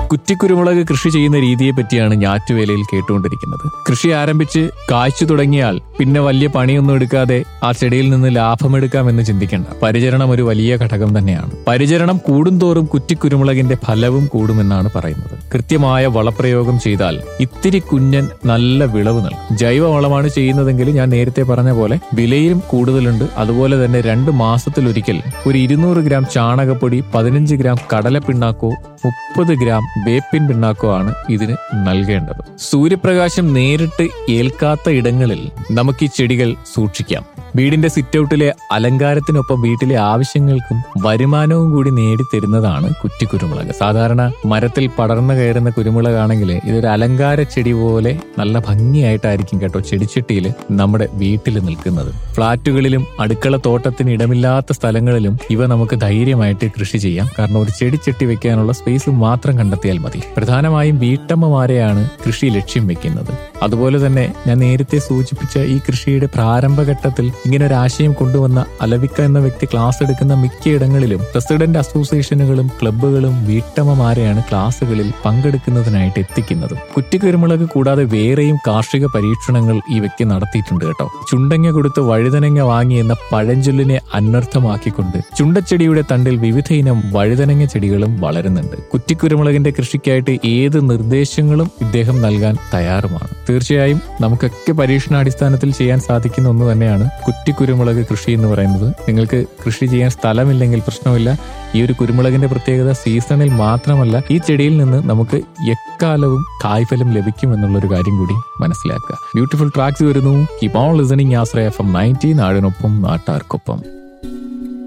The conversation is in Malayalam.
കുറ്റിക്കുരുമുളക് കൃഷി ചെയ്യുന്ന രീതിയെ പറ്റിയാണ് ഞാറ്റുവേലയിൽ കേട്ടുകൊണ്ടിരിക്കുന്നത് കൃഷി ആരംഭിച്ച് കായ്ച്ചു തുടങ്ങിയാൽ പിന്നെ വലിയ പണിയൊന്നും എടുക്കാതെ ആ ചെടിയിൽ നിന്ന് ലാഭമെടുക്കാമെന്ന് ചിന്തിക്കേണ്ട പരിചരണം ഒരു വലിയ ഘടകം തന്നെയാണ് പരിചരണം കൂടുന്തോറും കുറ്റിക്കുരുമുളകിന്റെ ഫലവും കൂടുമെന്നാണ് പറയുന്നത് കൃത്യമായ വളപ്രയോഗം ചെയ്താൽ ഇത്തിരി കുഞ്ഞൻ നല്ല വിളവ് നൽകും ജൈവ വളമാണ് ചെയ്യുന്നതെങ്കിൽ ഞാൻ നേരത്തെ പറഞ്ഞ പോലെ വിലയും കൂടുതലുണ്ട് അതുപോലെ തന്നെ രണ്ട് മാസത്തിലൊരിക്കൽ ഒരു ഇരുന്നൂറ് ഗ്രാം ചാണകപ്പൊടി പതിനഞ്ച് ഗ്രാം കടലപ്പിണ്ണാക്കോ മുപ്പത് ഗ്രാം വേപ്പിൻ പിണ്ണാക്കോ ആണ് ഇതിന് നൽകേണ്ടത് സൂര്യപ്രകാശം നേരിട്ട് ഏൽക്കാത്ത ഇടങ്ങളിൽ നമുക്ക് ഈ ചെടികൾ സൂക്ഷിക്കാം വീടിന്റെ സിറ്റൗട്ടിലെ അലങ്കാരത്തിനൊപ്പം വീട്ടിലെ ആവശ്യങ്ങൾക്കും വരുമാനവും കൂടി നേടിത്തരുന്നതാണ് കുറ്റിക്കുരുമുളക് സാധാരണ മരത്തിൽ പടർന്നു കയറുന്ന കുരുമുളകാണെങ്കിൽ ഇതൊരു അലങ്കാര ചെടി പോലെ നല്ല ഭംഗിയായിട്ടായിരിക്കും കേട്ടോ ചെടിച്ചട്ടിയിൽ നമ്മുടെ വീട്ടിൽ നിൽക്കുന്നത് ഫ്ളാറ്റുകളിലും അടുക്കള തോട്ടത്തിന് ഇടമില്ലാത്ത സ്ഥലങ്ങളിലും ഇവ നമുക്ക് ധൈര്യമായിട്ട് കൃഷി ചെയ്യാം കാരണം ഒരു ചെടിച്ചട്ടി വെക്കാനുള്ള സ്പേസ് മാത്രം കണ്ടെത്തിയാൽ മതി പ്രധാനമായും വീട്ടമ്മമാരെയാണ് കൃഷി ലക്ഷ്യം വെക്കുന്നത് അതുപോലെ തന്നെ ഞാൻ നേരത്തെ സൂചിപ്പിച്ച ഈ കൃഷിയുടെ പ്രാരംഭഘട്ടത്തിൽ ഇങ്ങനെ ഒരു ആശയം കൊണ്ടുവന്ന അലവിക്ക എന്ന വ്യക്തി ക്ലാസ് എടുക്കുന്ന മിക്കയിടങ്ങളിലും പ്രസിഡന്റ് അസോസിയേഷനുകളും ക്ലബ്ബുകളും വീട്ടമ്മമാരെയാണ് ക്ലാസ്സുകളിൽ പങ്കെടുക്കുന്നതിനായിട്ട് എത്തിക്കുന്നത് കുറ്റിക്കുരുമുളക് കൂടാതെ വേറെയും കാർഷിക പരീക്ഷണങ്ങൾ ഈ വ്യക്തി നടത്തിയിട്ടുണ്ട് കേട്ടോ ചുണ്ടങ്ങ കൊടുത്ത് വഴുതനങ്ങ വാങ്ങി എന്ന പഴഞ്ചൊല്ലിനെ അനർത്ഥമാക്കിക്കൊണ്ട് ചുണ്ടച്ചെടിയുടെ തണ്ടിൽ വിവിധ ഇനം വഴുതനങ്ങ ചെടികളും വളരുന്നുണ്ട് കുറ്റിക്കുരുമുളകിന്റെ കൃഷിക്കായിട്ട് ഏത് നിർദ്ദേശങ്ങളും ഇദ്ദേഹം നൽകാൻ തയ്യാറുമാണ് തീർച്ചയായും നമുക്കൊക്കെ പരീക്ഷണാടിസ്ഥാനത്തിൽ ചെയ്യാൻ സാധിക്കുന്ന ഒന്ന് തന്നെയാണ് കുറ്റിക്കുരുമുളക് കൃഷി എന്ന് പറയുന്നത് നിങ്ങൾക്ക് കൃഷി ചെയ്യാൻ സ്ഥലമില്ലെങ്കിൽ പ്രശ്നമില്ല ഈ ഒരു കുരുമുളകിന്റെ പ്രത്യേകത സീസണിൽ മാത്രമല്ല ഈ ചെടിയിൽ നിന്ന് നമുക്ക് എക്കാലവും കായ്ഫലം ലഭിക്കും എന്നുള്ള ഒരു കാര്യം കൂടി മനസ്സിലാക്കുക ബ്യൂട്ടിഫുൾ ട്രാക്സ് വരുന്നു keep on listening Ashraya F M ninety നാടിനൊപ്പം നാട്ടാർക്കൊപ്പം